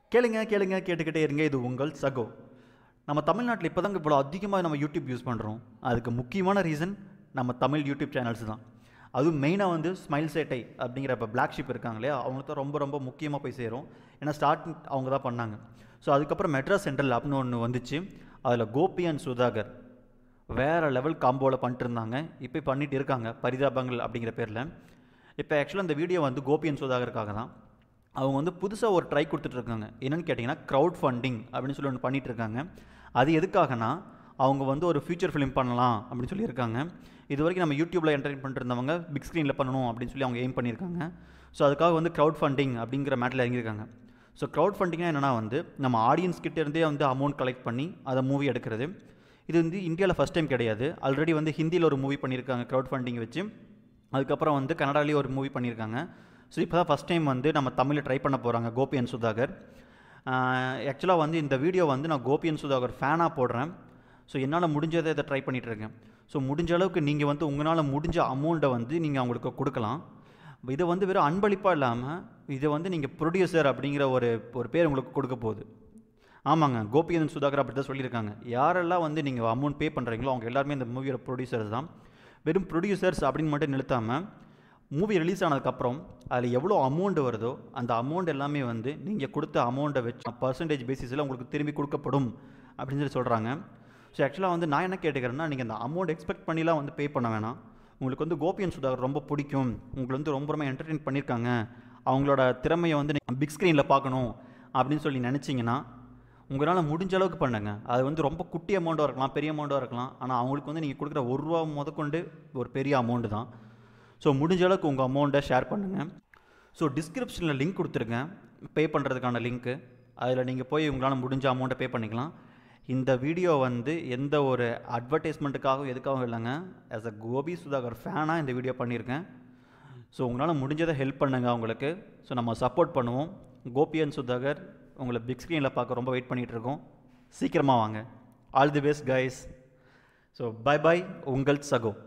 கேளுங்க கேளுங்க கேட்டுக்கிட்டே இருங்க இது உங்கள் சகோ நம்ம தமிழ்நாட்டில் இப்போ தாங்க இவ்வளோ அதிகமாக நம்ம யூடியூப் யூஸ் பண்ணுறோம் அதுக்கு முக்கியமான ரீசன் நம்ம தமிழ் யூடியூப் சேனல்ஸ் தான் அதுவும் மெயினாக வந்து ஸ்மைல் சேட்டை அப்படிங்கிற இப்போ பிளாக் ஷிப் இருக்காங்க இல்லையா அவங்க தான் ரொம்ப ரொம்ப முக்கியமாக போய் சேரும் ஏன்னா ஸ்டார்ட் அவங்க தான் பண்ணாங்க ஸோ அதுக்கப்புறம் மெட்ராஸ் சென்ட்ரல் அப்படின்னு ஒன்று வந்துச்சு அதில் கோபி அண்ட் சுதாகர் வேறு லெவல் காம்போவில் பண்ணிட்டு இருந்தாங்க இப்போ பண்ணிட்டு இருக்காங்க பரிதாபங்கள் அப்படிங்கிற பேரில் இப்போ ஆக்சுவலாக இந்த வீடியோ வந்து கோபி அண்ட் சுதாகருக்காக தான் அவங்க வந்து புதுசாக ஒரு ட்ரை கொடுத்துட்ருக்காங்க என்னென்னு கேட்டிங்கன்னா க்ரௌட் ஃபண்டிங் அப்படின்னு சொல்லி ஒன்று பண்ணிட்டு இருக்காங்க அது எதுக்காகனா அவங்க வந்து ஒரு ஃபியூச்சர் ஃபிலிம் பண்ணலாம் அப்படின்னு சொல்லியிருக்காங்க இது வரைக்கும் நம்ம யூடியூப்பில் என்டர்டைன் பண்ணிட்டு இருந்தவங்க பிக் ஸ்க்ரீனில் பண்ணணும் அப்படின்னு சொல்லி அவங்க எய்ம் பண்ணியிருக்காங்க ஸோ அதுக்காக வந்து க்ரௌட் ஃபண்டிங் அப்படிங்கிற மேட்டில் இறங்கியிருக்காங்க ஸோ க்ரௌட் ஃபண்டிங்னா என்னென்னா வந்து நம்ம ஆடியன்ஸ் கிட்ட இருந்தே வந்து அமௌண்ட் கலெக்ட் பண்ணி அதை மூவி எடுக்கிறது இது வந்து இந்தியாவில் ஃபஸ்ட் டைம் கிடையாது ஆல்ரெடி வந்து ஹிந்தியில் ஒரு மூவி பண்ணியிருக்காங்க க்ரௌட் ஃபண்டிங் வச்சு அதுக்கப்புறம் வந்து கன்னடாலேயே ஒரு மூவி பண்ணியிருக்காங்க ஸோ இப்போ தான் ஃபஸ்ட் டைம் வந்து நம்ம தமிழில் ட்ரை பண்ண போகிறாங்க கோபி அண்ட் சுதாகர் ஆக்சுவலாக வந்து இந்த வீடியோ வந்து நான் கோபி அண்ட் சுதாகர் ஃபேனாக போடுறேன் ஸோ என்னால் முடிஞ்சதை இதை ட்ரை பண்ணிகிட்டு இருக்கேன் ஸோ முடிஞ்ச அளவுக்கு நீங்கள் வந்து உங்களால் முடிஞ்ச அமௌண்ட்டை வந்து நீங்கள் அவங்களுக்கு கொடுக்கலாம் இதை வந்து வெறும் அன்பளிப்பாக இல்லாமல் இதை வந்து நீங்கள் ப்ரொடியூசர் அப்படிங்கிற ஒரு ஒரு பேர் உங்களுக்கு கொடுக்க போகுது ஆமாங்க கோபியந்தன் சுதாகர் அப்படி தான் சொல்லியிருக்காங்க யாரெல்லாம் வந்து நீங்கள் அமௌண்ட் பே பண்ணுறீங்களோ அவங்க எல்லாருமே இந்த மூவியோட ப்ரொடியூசர்ஸ் தான் வெறும் ப்ரொடியூசர்ஸ் அப்படின்னு மட்டும் நிறுத்தாமல் மூவி ரிலீஸ் ஆனதுக்கப்புறம் அதில் எவ்வளோ அமௌண்ட் வருதோ அந்த அமௌண்ட் எல்லாமே வந்து நீங்கள் கொடுத்த அமௌண்ட்டை வச்சு பர்சன்டேஜ் பேசிஸில் உங்களுக்கு திரும்பி கொடுக்கப்படும் அப்படின்னு சொல்லி சொல்கிறாங்க ஸோ ஆக்சுவலாக வந்து நான் என்ன கேட்டுக்கிறேன்னா நீங்கள் அந்த அமௌண்ட் எக்ஸ்பெக்ட் பண்ணிலாம் வந்து பே பண்ண வேணாம் உங்களுக்கு வந்து கோபியன் சுதாகர் ரொம்ப பிடிக்கும் உங்களை வந்து ரொம்ப ரொம்ப என்டர்டெயின் பண்ணியிருக்காங்க அவங்களோட திறமையை வந்து நீங்கள் பிக் ஸ்க்ரீனில் பார்க்கணும் அப்படின்னு சொல்லி நினச்சிங்கன்னா உங்களால் முடிஞ்ச அளவுக்கு பண்ணுங்க அது வந்து ரொம்ப குட்டி அமௌண்ட்டாக இருக்கலாம் பெரிய அமௌண்ட்டாக இருக்கலாம் ஆனால் அவங்களுக்கு வந்து நீங்கள் கொடுக்குற ஒரு ரூபா முதற்கொண்டு ஒரு பெரிய அமௌண்ட்டு தான் ஸோ முடிஞ்ச அளவுக்கு உங்கள் அமௌண்ட்டை ஷேர் பண்ணுங்கள் ஸோ டிஸ்கிரிப்ஷனில் லிங்க் கொடுத்துருக்கேன் பே பண்ணுறதுக்கான லிங்க்கு அதில் நீங்கள் போய் உங்களால் முடிஞ்ச அமௌண்ட்டை பே பண்ணிக்கலாம் இந்த வீடியோ வந்து எந்த ஒரு அட்வர்டைஸ்மெண்ட்டுக்காகவும் எதுக்காகவும் இல்லைங்க ஆஸ் அ கோபி சுதாகர் ஃபேனாக இந்த வீடியோ பண்ணியிருக்கேன் ஸோ உங்களால் முடிஞ்சதை ஹெல்ப் பண்ணுங்கள் அவங்களுக்கு ஸோ நம்ம சப்போர்ட் பண்ணுவோம் கோபியன் சுதாகர் உங்களை பிக் ஸ்க்ரீனில் பார்க்க ரொம்ப வெயிட் பண்ணிகிட்டு இருக்கோம் சீக்கிரமாக வாங்க all the best guys so bye bye உங்கள் சகோ